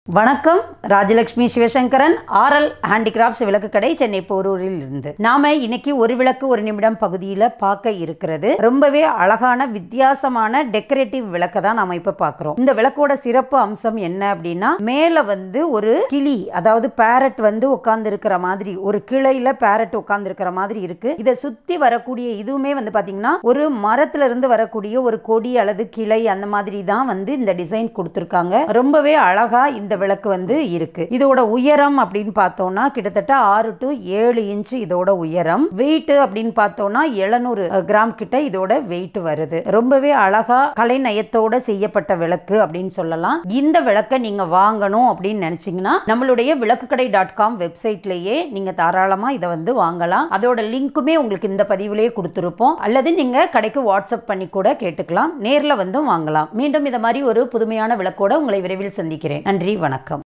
வணக்கம் Rajalakshmi Sivasankaran RL handicrafts விளக்கு கடை சென்னை போரூரில் இருந்து நாம இன்னைக்கு ஒரு விளக்கு ஒரு நிமிடம் பகுதியில் பார்க்க இருக்கிறது ரொம்பவே அழகான வித்தியாசமான டெக்கரேட்டிவ் விளக்கை தான் நாம இப்ப பார்க்குறோம் இந்த விளக்கோட சிறப்பு அம்சம் என்ன அப்படின்னா மேல வந்து ஒரு கிளி அதாவது பேரட் வந்து உட்கார்ந்து இருக்கிற மாதிரி ஒரு கிளையில பேரட் உட்கார்ந்து இருக்கிற மாதிரி இருக்கு இதை சுத்தி வரக்கூடிய இதுவுமே வந்து பாத்தீங்கன்னா ஒரு மரத்துல இருந்து வரக்கூடிய ஒரு கொடி அல்லது கிளை அந்த மாதிரி தான் வந்து இந்த டிசைன் கொடுத்துருக்காங்க ரொம்பவே அழகா இந்த விளக்கு வந்து இருக்கு இதோட உயரம் அப்படின்னு பார்த்தோம்னா கிட்டத்தட்ட ஆறு டு ஏழு இன்ச்சு இதோட உயரம் வெயிட் அப்படின்னு பார்த்தோம்னா எழுநூறு கிராம் கிட்ட இதோட வெயிட் வருது ரொம்பவே அழகா கலைநயத்தோட செய்யப்பட்ட விளக்கு அப்படின்னு சொல்லலாம் இந்த விளக்கை நீங்க வாங்கணும் அப்படின்னு நினைச்சீங்கன்னா நம்மளுடைய விளக்குக்கடை டாட் காம் வெப்சைட்லயே நீங்க தாராளமா இதை வந்து வாங்கலாம் அதோட லிங்க்குமே உங்களுக்கு இந்த பதிவிலேயே கொடுத்துருப்போம் அல்லது நீங்க கடைக்கு வாட்ஸ்அப் பண்ணி கூட கேட்டுக்கலாம் நேர்ல வந்து வாங்கலாம் மீண்டும் இந்த மாதிரி ஒரு புதுமையான விளக்கோட உங்களை விரைவில் சந்திக்கிறேன் நன்றி வணக்கம்